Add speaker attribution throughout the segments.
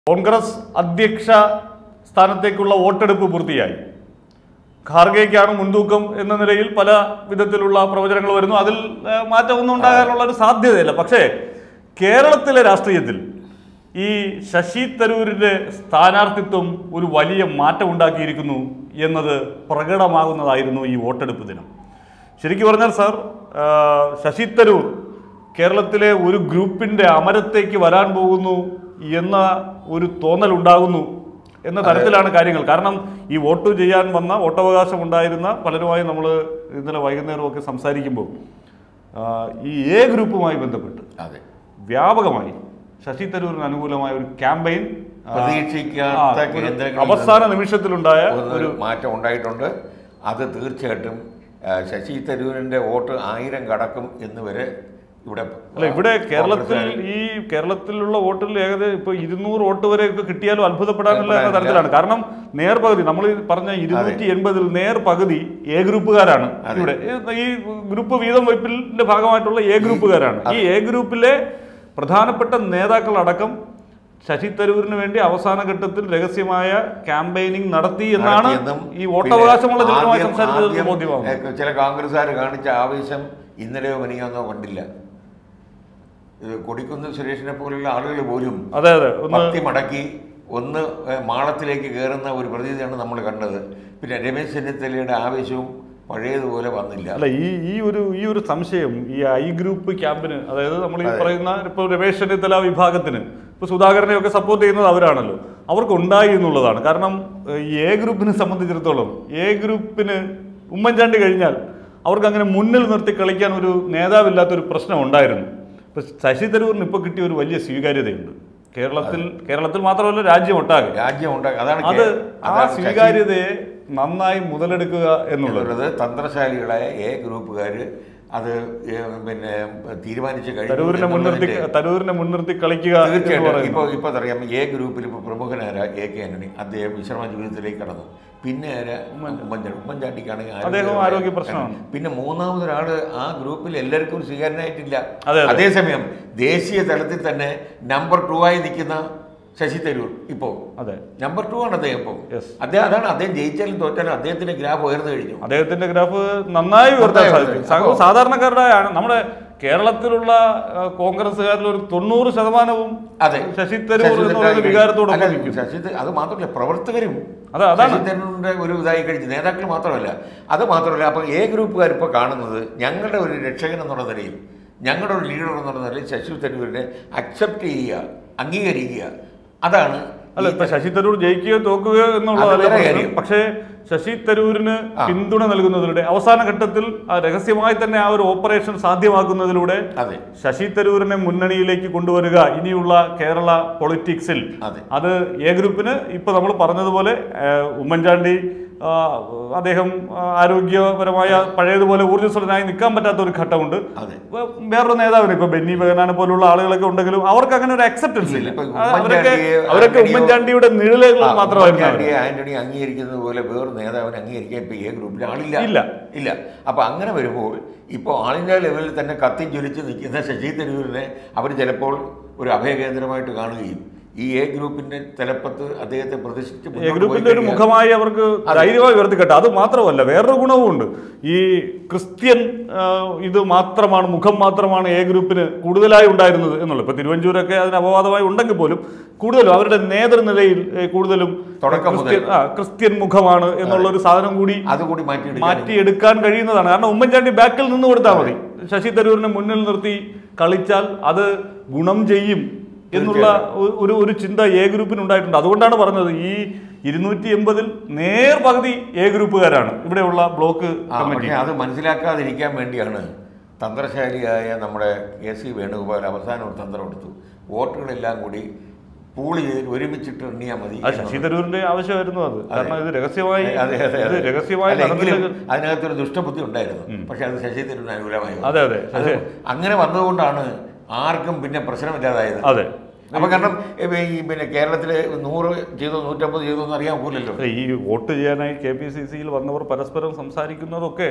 Speaker 1: കോൺഗ്രസ് അധ്യക്ഷ സ്ഥാനത്തേക്കുള്ള വോട്ടെടുപ്പ് പൂർത്തിയായി ഖാർഗെയ്ക്കാണ് മുൻതൂക്കം എന്ന നിലയിൽ പല വിധത്തിലുള്ള പ്രവചനങ്ങൾ വരുന്നു അതിൽ ഏഹ്, മാറ്റമൊന്നും ഉണ്ടാകാനുള്ള ഒരു സാധ്യതയില്ല പക്ഷേ കേരളത്തിലെ രാഷ്ട്രീയത്തിൽ ഈ ശശി തരൂരിന്റെ സ്ഥാനാർത്ഥിത്വം ഒരു വലിയ മാറ്റം ഉണ്ടാക്കിയിരിക്കുന്നു എന്നത് പ്രകടമാകുന്നതായിരുന്നു ഈ വോട്ടെടുപ്പ് ദിനം ശരിക്കും പറഞ്ഞാൽ സാർ ആ, ശശി തരൂർ കേരളത്തിലെ ഒരു ഗ്രൂപ്പിന്റെ അമരത്തേക്ക് വരാൻ പോകുന്നു എന്ന ഒരു തോന്നൽ ഉണ്ടാകുന്നു എന്ന തരത്തിലാണ് കാര്യങ്ങൾ കാരണം ഈ വോട്ട് ചെയ്യാൻ വന്ന വോട്ടവകാശം ഉണ്ടായിരുന്ന പലരുമായി നമ്മൾ ഇന്നലെ വൈകുന്നേരമൊക്കെ സംസാരിക്കുമ്പോൾ ആ, ഈ എ ഗ്രൂപ്പുമായി ബന്ധപ്പെട്ട്
Speaker 2: അതെ
Speaker 1: വ്യാപകമായി ശശി തരൂരിന് അനുകൂലമായ ഒരു ക്യാമ്പയിൻ
Speaker 2: പ്രതീക്ഷിക്കാത്ത കേന്ദ്രങ്ങളിൽ
Speaker 1: അവസാന നിമിഷത്തിലുണ്ടായ
Speaker 2: ഒരു മാറ്റം ഉണ്ടായിട്ടുണ്ട് അത് തീർച്ചയായിട്ടും ആ, ശശി തരൂരിന്റെ വോട്ട് ആയിരം കടക്കും എന്ന് വരെ ഇവിടെ
Speaker 1: അല്ല ഇവിടെ കേരളത്തിൽ
Speaker 2: കോൺഗ്രസ്സുകാർ
Speaker 1: ഈ കേരളത്തിലുള്ള വോട്ടിൽ ഏകദേശം ഇപ്പൊ ഇരുന്നൂറ് വോട്ട് വരെ ഒക്കെ കിട്ടിയാലും അത്ഭുതപ്പെടാനുള്ള എന്ന തരത്തിലാണ് കാരണം നേർ പകുതി നമ്മൾ ഈ പറഞ്ഞ ഇരുന്നൂറ്റി എൺപതിൽ നേർ പകുതി എ ഗ്രൂപ്പുകാരാണ് ഇവിടെ ഈ- ഈ ഗ്രൂപ്പ് വീതം വയ്പിന്റെ ഭാഗമായിട്ടുള്ള എ ഗ്രൂപ്പുകാരാണ് ഈ എ ഗ്രൂപ്പിലെ പ്രധാനപ്പെട്ട നേതാക്കളടക്കം ശശി തരൂരിന് വേണ്ടി അവസാന ഘട്ടത്തിൽ രഹസ്യമായ ക്യാമ്പയിനിങ് നടത്തി എന്നാണ്
Speaker 2: നടത്തിയെന്നും
Speaker 1: ഈ വോട്ടവകാശമുള്ള
Speaker 2: പിന്നെ
Speaker 1: ജനങ്ങളുമായി
Speaker 2: ആദ്യം-
Speaker 1: സംസാരിച്ചത്
Speaker 2: ആദ്യം,
Speaker 1: ബോധ്യമാകും
Speaker 2: ഏ, ചില കോൺഗ്രസ്സുകാർ കാണിച്ച ആവേശം ഇന്നലെയോ മനിയാന്നോ കണ്ടില്ല ഇത് കൊടിക്കുന്ന് സുരേഷിനെ പോലുള്ള ആളുകൾ പോലും
Speaker 1: അതെ അതെ ഒന്ന്
Speaker 2: പത്തി മടക്കി ഒന്ന് ഏ, മാളത്തിലേക്ക് കയറുന്ന ഒരു പ്രതീതിയാണ് നമ്മൾ കണ്ടത് പിന്നെ രമേശ് ചെന്നിത്തലയുടെ ആവേശവും പഴയതുപോലെ വന്നില്ല
Speaker 1: അല്ല ഈ ഈ ഒരു ഈ ഒരു സംശയം ഈ ഐ ഗ്രൂപ്പ് ക്യാമ്പിന് അതായത് നമ്മൾ ഈ പറയുന്ന ഇപ്പോൾ രമേശ് ചെന്നിത്തല വിഭാഗത്തിന് ഇപ്പോൾ സുധാകരനെ ഒക്കെ സപ്പോർട്ട് ചെയ്യുന്നത് അവരാണല്ലോ അവർക്ക് ഉണ്ടായി എന്നുള്ളതാണ് കാരണം ഏഹ്, ഈ എ ഗ്രൂപ്പിനെ സംബന്ധിച്ചിടത്തോളം എ ഗ്രൂപ്പിന് ഉമ്മൻചാണ്ടി കഴിഞ്ഞാൽ അവർക്ക് അങ്ങനെ മുന്നിൽ നിർത്തി കളിക്കാൻ ഒരു നേതാവില്ലാത്തൊരു പ്രശ്നം ഉണ്ടായിരുന്നു ഇപ്പൊ ശശി തരൂരിന് ഇപ്പോൾ കിട്ടിയ ഒരു വലിയ സ്വീകാര്യതയുണ്ട് കേരളത്തിൽ കേരളത്തിൽ മാത്രമല്ല രാജ്യം ഒട്ടാകെ
Speaker 2: രാജ്യം ഉണ്ടാക്കി അതാണ്
Speaker 1: അത്
Speaker 2: കേ-
Speaker 1: ആ
Speaker 2: അതാണ് ശശി
Speaker 1: സ്വീകാര്യതയെ നന്നായി മുതലെടുക്കുക എന്നുള്ളത്
Speaker 2: എന്നുള്ളത് തന്ത്രശാലികളായ എ ഗ്രൂപ്പുകാർ അത് ഏ, പിന്നെ തീരുമാനിച്ചു കഴിഞ്ഞു
Speaker 1: തരൂരിനെ മുൻനിർത്തി
Speaker 2: എന്നുള്ളതിന്റെ-
Speaker 1: തരൂരിനെ മുൻനിർത്തി കളിക്കുക എന്ന്
Speaker 2: തീർച്ചയായിട്ടും
Speaker 1: പറയുന്നു.
Speaker 2: ഇപ്പോൾ ഇപ്പോൾ അറിയാം എ ഗ്രൂപ്പിൽ ഇപ്പോൾ പ്രമുഖനായ എ കെ ആന്റണി അദ്ദേഹം വിശ്രമ ജീവിതത്തിലേക്ക് കടന്നു പിന്നെ ആരാ? ഉമ്മൻചാണ്ടി ഉമ്മൻചാണ്ടിക്കാണെങ്കിൽ ആരോഗ്യ-
Speaker 1: അദ്ദേഹം ആരോഗ്യ പ്രശ്നമാണ്.
Speaker 2: പിന്നെ മൂന്നാമതൊരാള് ആ ഗ്രൂപ്പിൽ എല്ലാവർക്കും സ്വീകാരനായിട്ടില്ല
Speaker 1: അതെ, അതെ.
Speaker 2: അതേസമയം ദേശീയ തലത്തിൽ തന്നെ നമ്പർ ടു ആയി നിൽക്കുന്ന ശശി തരൂർ ഇപ്പോ
Speaker 1: അതെ
Speaker 2: നമ്പർ ടു ആണ് അദ്ദേഹം ഇപ്പോൾ
Speaker 1: Yes.
Speaker 2: അദ്ദേഹം അതാണ് അദ്ദേഹം ജയിച്ചാലും തോറ്റാലും അദ്ദേഹത്തിന്റെ ഗ്രാഫ് ഉയർന്നു കഴിഞ്ഞു
Speaker 1: അദ്ദേഹത്തിന്റെ ഗ്രാഫ് നന്നായി ഉയർത്താൻ
Speaker 2: നന്നായി
Speaker 1: സാധിക്കും
Speaker 2: ഉയർത്തി.
Speaker 1: സാ-
Speaker 2: അപ്പോ-
Speaker 1: സാധാരണക്കാരുടെ ആണ് നമ്മുടെ കേരളത്തിലുള്ള ആ, കോൺഗ്രസ്സുകാരിൽ ഒരു തൊണ്ണൂറ് ശതമാനവും
Speaker 2: അതെ
Speaker 1: ശശി തരൂർ എന്ന് പറയുന്ന വികാരത്തോടൊപ്പം
Speaker 2: അല്ല,
Speaker 1: നിൽക്കും
Speaker 2: ശശി തരൂർ- അത് മാത്രമല്ല പ്രവർത്തകരും
Speaker 1: അതെ, അതാണ്.
Speaker 2: ശശി തരൂരിന്റെ ഒരു ഇതായി കഴിച്ചു നേതാക്കൾ മാത്രമല്ല അത് മാത്രമല്ല അപ്പൊ എ ഗ്രൂപ്പുകാർ ഇപ്പോൾ കാണുന്നത് ഞങ്ങളുടെ ഒരു രക്ഷകൻ എന്നുള്ള നിലയിൽ ഞങ്ങളുടെ ഒരു ലീഡർ എന്നുള്ള നിലയിൽ ശശി തരൂരിനെ അക്സെപ്റ്റ് ചെയ്യുക അംഗീകരിക്കുക അതാണ്
Speaker 1: അല്ല ഇപ്പൊ ശശി തരൂർ ജയിക്കുകയോ തോക്കുകയോ എന്നുള്ളതല്ല
Speaker 2: അത് വേറെ
Speaker 1: പ്രശ്നം.
Speaker 2: കാര്യം.
Speaker 1: പക്ഷേ ശശി തരൂരിന്
Speaker 2: ആ.
Speaker 1: പിന്തുണ നൽകുന്നതിലൂടെ അവസാന ഘട്ടത്തിൽ ആ രഹസ്യമായി തന്നെ ആ ഒരു ഓപ്പറേഷൻ സാധ്യമാക്കുന്നതിലൂടെ
Speaker 2: അതെ
Speaker 1: ശശി തരൂരിനെ മുന്നണിയിലേക്ക് കൊണ്ടുവരിക ഇനിയുള്ള കേരള പൊളിറ്റിക്സിൽ
Speaker 2: അതെ
Speaker 1: അത് എ ഗ്രൂപ്പിന് ഇപ്പൊ നമ്മൾ പറഞ്ഞതുപോലെ ഏഹ്, ഉമ്മൻചാണ്ടി ആ, അദ്ദേഹം ആ, ആരോഗ്യപരമായ പഴയതുപോലെ ഊർജ്ജസ്വലനായി നിൽക്കാൻ പറ്റാത്ത ഒരു ഘട്ടമുണ്ട്
Speaker 2: അതെ
Speaker 1: വേ- വേറൊരു നേതാവിന് ഇപ്പൊ ബെന്നി ബെഹനാനെ പോലുള്ള ആളുകളൊക്കെ ഉണ്ടെങ്കിലും അവർക്ക് അങ്ങനെ ഒരു അക്സെപ്റ്റൻസ് ഇല്ല
Speaker 2: ഇപ്പൊ
Speaker 1: ആ, അവരൊക്കെ
Speaker 2: ഉമ്മൻചാണ്ടിയെ-
Speaker 1: അവരൊക്കെ
Speaker 2: ആന്റണിയോ-
Speaker 1: ഉമ്മൻചാണ്ടിയുടെ നിഴലുകൾ
Speaker 2: ആ,
Speaker 1: മാത്രമായിരുന്നു അവര്.
Speaker 2: ഉമ്മൻചാണ്ടിയെ ആന്റണി അംഗീകരിക്കുന്നത് പോലെ വേറൊരു നേതാവിനെ അംഗീകരിക്കാൻ ഇപ്പൊ എ ഗ്രൂപ്പിൽ ആളില്ല
Speaker 1: ഇല്ല.
Speaker 2: ഇല്ല അപ്പൊ അങ്ങനെ വരുമ്പോൾ ഇപ്പോൾ ആൾ ഇന്ത്യ ലെവലിൽ തന്നെ കത്തി ജ്വലിച്ച് നിൽക്കുന്ന ശശി തരൂരിനെ അവർ ചിലപ്പോൾ ഒരു അഭയകേന്ദ്രമായിട്ട് കാണുകയും ഈ എ ഗ്രൂപ്പിന്റെ തലപ്പത്ത് അദ്ദേഹത്തെ പ്രതിഷ്ഠിച്ച്
Speaker 1: എ
Speaker 2: മുന്നോട്ട്
Speaker 1: ഗ്രൂപ്പിന്റെ
Speaker 2: പോയി
Speaker 1: ഒരു
Speaker 2: കഴിഞ്ഞാൽ
Speaker 1: മുഖമായി അവർക്ക് ധൈര്യമായി ഉയർത്തിക്കട്ടെ അത് മാത്രമല്ല വേറൊരു ഗുണവുമുണ്ട് ഈ ക്രിസ്ത്യൻ ആ, ഇത് മാത്രമാണ് മുഖം മാത്രമാണ് എ ഗ്രൂപ്പിന് കൂടുതലായി ഉണ്ടായിരുന്നത് എന്നുള്ളത് ഇപ്പൊ തിരുവഞ്ചൂരൊക്കെ അതിന് അപവാദമായി ഉണ്ടെങ്കിൽ പോലും കൂടുതലും അവരുടെ നേതൃനിലയിൽ ഏ, കൂടുതലും
Speaker 2: തുടക്കം മുതൽ.
Speaker 1: ക്രിസ്ത്യൻ ആ, ക്രിസ്ത്യൻ മുഖമാണ് എന്നുള്ള ഒരു സാധനം കൂടി
Speaker 2: അതുകൂടി മാറ്റിയെടുക്കാൻ
Speaker 1: മാറ്റിയെടുക്കാൻ കഴിയുന്നതാണ് കാരണം ഉമ്മൻചാണ്ടി ബാക്കിൽ നിന്ന് കൊടുത്താൽ മതി ശശി തരൂരിനെ മുന്നിൽ നിർത്തി കളിച്ചാൽ അത് ഗുണം ചെയ്യും എന്നുള്ള ഒ- ഒരു ഒരു ചിന്ത എ ഗ്രൂപ്പിന് ഉണ്ടായിട്ടുണ്ട് അതുകൊണ്ടാണ് പറഞ്ഞത് ഈ ഇരുന്നൂറ്റി എൺപതിൽ നേർ പകുതി എ ഗ്രൂപ്പുകാരാണ് ഇവിടെയുള്ള ബ്ലോക്ക്
Speaker 2: ആ,
Speaker 1: കമ്മിറ്റി
Speaker 2: പക്ഷേ അത് മനസ്സിലാക്കാതിരിക്കാൻ വേണ്ടിയാണ് തന്ത്രശാലിയായ നമ്മുടെ കെ സി വേണുഗോപാൽ അവസാനം ഒരു തന്ത്രം എടുത്തു വോട്ടുകളെല്ലാം കൂടി പൂൾ ചെയ്ത് ഒരുമിച്ചിട്ട് എണ്ണിയാൽ മതി
Speaker 1: അത് ശശി തരൂരിന്റെ ആവശ്യമായിരുന്നു അത് കാരണം ഇത് രഹസ്യമായി
Speaker 2: അതെ അതെ
Speaker 1: ഇത്
Speaker 2: അതെ
Speaker 1: രഹസ്യമായി
Speaker 2: അല്ല, എങ്കിലും
Speaker 1: നടന്നില്ല
Speaker 2: അതിനകത്തൊരു ദുഷ്ടബുദ്ധി ഉണ്ടായിരുന്നു പക്ഷെ അത് ശശി തരൂരിന് അനുകൂലമായി വന്നു.
Speaker 1: അതെ അതെ
Speaker 2: അത്
Speaker 1: ശശി
Speaker 2: അങ്ങനെ വന്നതുകൊണ്ടാണ് ആർക്കും പിന്നെ പ്രശ്നമില്ലാതായത്
Speaker 1: അതെ
Speaker 2: അപ്പൊ കാരണം ഇപ്പൊ ഈ പിന്നെ കേരളത്തില് നൂറ് ചെയ്തോ നൂറ്റമ്പത് ചെയ്തോ എന്ന് അറിയാൻ പോലല്ലോ
Speaker 1: ഈ വോട്ട് ചെയ്യാനായി കെ പി സി സിയിൽ വന്നവർ പരസ്പരം സംസാരിക്കുന്നതൊക്കെ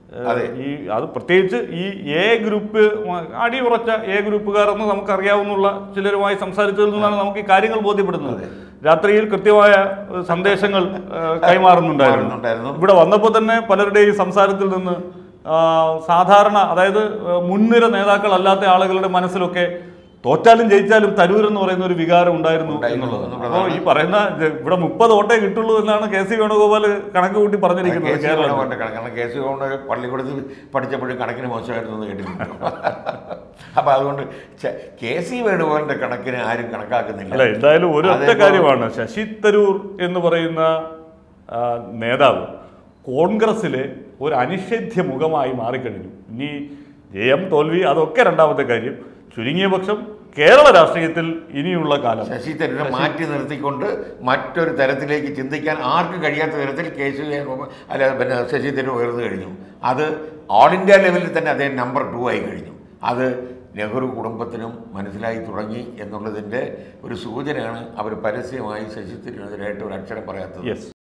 Speaker 1: ഏഹ്,
Speaker 2: അതെ.
Speaker 1: ഈ അത് പ്രത്യേകിച്ച് ഈ എ ഗ്രൂപ്പ് അടിയുറച്ച എ ഗ്രൂപ്പുകാരെന്ന് നമുക്കറിയാവുന്ന ചിലരുമായി സംസാരിച്ചതിൽ നിന്നാണ് നമുക്ക് ഈ കാര്യങ്ങൾ ബോധ്യപ്പെടുന്നത് രാത്രിയിൽ കൃത്യമായ ഏഹ്, സന്ദേശങ്ങൾ ഏഹ്, കൈമാറുന്നുണ്ടായിരുന്നു
Speaker 2: മാറുന്നുണ്ടായിരുന്നു.
Speaker 1: ഇവിടെ വന്നപ്പോൾ തന്നെ പലരുടെയും സംസാരത്തിൽ നിന്ന് ആ, സാധാരണ അതായത് ഏഹ്, മുൻനിര നേതാക്കളല്ലാത്ത ആളുകളുടെ മനസ്സിലൊക്കെ തോറ്റാലും ജയിച്ചാലും തരൂർ എന്ന് പറയുന്ന ഒരു വികാരം ഉണ്ടായിരുന്നു
Speaker 2: ഉണ്ടായിരുന്നു
Speaker 1: എന്നുള്ളത്
Speaker 2: എന്നുള്ളതാണ്.
Speaker 1: അപ്പോൾ ഈ പറയുന്ന ഇത് ഇവിടെ മുപ്പത് വോട്ടേ കിട്ടുള്ളൂ എന്നാണ് കെ സി വേണുഗോപാൽ കണക്ക് കൂട്ടി പറഞ്ഞിരിക്കുന്നത്
Speaker 2: കെ സി
Speaker 1: കേരളത്തിൽ
Speaker 2: വേണുഗോപാലിന്റെ കണക്ക് കാരണം കെ സി വേണുഗോപാൽ പള്ളിക്കൂടത്തിൽ പഠിച്ചപ്പോഴും കണക്കിന് മോശമായിരുന്നു എന്ന് കേട്ടിട്ടുണ്ട് അപ്പൊ അതുകൊണ്ട് ചെ- കെ സി വേണുഗോപാലിന്റെ കണക്കിന് ആരും കണക്കാക്കുന്നില്ല
Speaker 1: അല്ല എന്തായാലും ഒരു ഒറ്റ
Speaker 2: അതേപോലെ-
Speaker 1: കാര്യമാണ് ശശി തരൂർ എന്ന് പറയുന്ന ആ, നേതാവ് കോൺഗ്രസിലെ ഒരു അനിഷേധ്യ മുഖമായി മാറിക്കഴിഞ്ഞു ഇനി ജയം തോൽവി അതൊക്കെ രണ്ടാമത്തെ കാര്യം ചുരുങ്ങിയ പക്ഷം കേരള രാഷ്ട്രീയത്തിൽ ഇനിയുള്ള കാലം
Speaker 2: ശശി തരൂരിനെ മാറ്റി നിർത്തിക്കൊണ്ട് മറ്റൊരു തരത്തിലേക്ക് ചിന്തിക്കാൻ ആർക്കും കഴിയാത്ത തരത്തിൽ കെ സി വേണുഗോപാൽ അല്ല പിന്നെ ശശി തരൂർ ഉയർന്നു കഴിഞ്ഞു അത് ഓൾ ഇന്ത്യ ലെവലിൽ തന്നെ അദ്ദേഹം നമ്പർ ടു ആയി കഴിഞ്ഞു അത് നെഹ്റു കുടുംബത്തിനും മനസ്സിലായി തുടങ്ങി എന്നുള്ളതിൻ്റെ ഒരു സൂചനയാണ് അവർ പരസ്യമായി ശശി തരൂരിനെതിരായിട്ട് ഒരു അക്ഷരം പറയാത്തത്
Speaker 1: യെസ്